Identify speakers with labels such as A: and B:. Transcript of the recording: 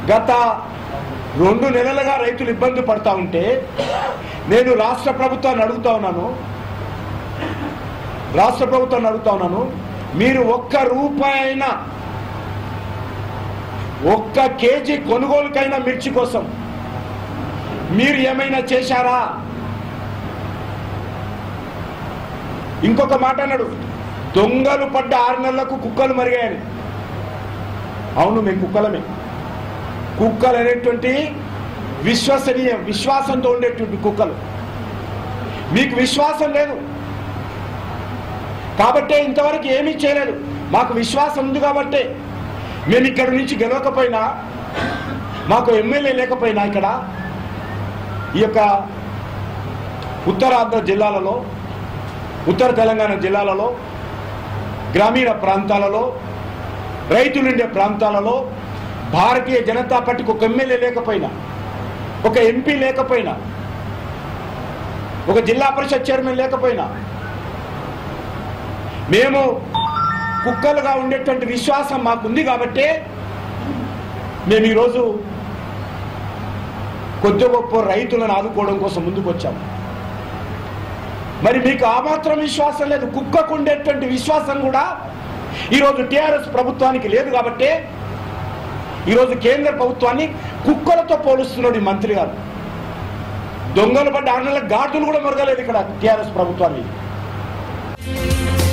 A: గత రెండు నెలలుగా రైతులు ఇబ్బంది పడతా ఉంటే నేను రాష్ట్ర ప్రభుత్వాన్ని అడుగుతా ఉన్నాను రాష్ట్ర ప్రభుత్వాన్ని అడుగుతా ఉన్నాను మీరు ఒక్క రూపాయి అయినా ఒక్క కేజీ కొనుగోలుకైనా మిర్చి కోసం మీరు ఏమైనా చేశారా ఇంకొక మాట అన్నాడు దొంగలు పడ్డ ఆరు నెలలకు కుక్కలు మరిగాయని అవును మేము కుక్కలమే కుక్కలు అనేటువంటి విశ్వసనీయ విశ్వాసంతో ఉండేటువంటి కుక్కలు మీకు విశ్వాసం లేదు కాబట్టే ఇంతవరకు ఏమీ చేయలేదు మాకు విశ్వాసం ఉంది కాబట్టే మేము ఇక్కడ నుంచి గెలవకపోయినా మాకు ఎమ్మెల్యే లేకపోయినా ఇక్కడ ఈ యొక్క ఉత్తరాంధ్ర జిల్లాలలో ఉత్తర తెలంగాణ జిల్లాలలో గ్రామీణ ప్రాంతాలలో రైతులుండే ప్రాంతాలలో భారతీయ జనతా పార్టీకి ఒక ఎమ్మెల్యే లేకపోయినా ఒక ఎంపీ లేకపోయినా ఒక జిల్లా పరిషత్ చైర్మన్ లేకపోయినా మేము కుక్కలుగా ఉండేటువంటి విశ్వాసం మాకుంది కాబట్టే మేము ఈరోజు కొద్ది గొప్ప రైతులను ఆదుకోవడం కోసం ముందుకు వచ్చాము మరి మీకు ఆ మాత్రం విశ్వాసం లేదు కుక్కకు ఉండేటువంటి విశ్వాసం కూడా ఈరోజు టిఆర్ఎస్ ప్రభుత్వానికి లేదు కాబట్టే ఈరోజు కేంద్ర ప్రభుత్వాన్ని కుక్కలతో పోలుస్తున్నాడు ఈ మంత్రి గారు దొంగలు పడ్డ ఆరు నెలల గార్డులు కూడా మొరగలేదు ఇక్కడ టిఆర్ఎస్ ప్రభుత్వాన్ని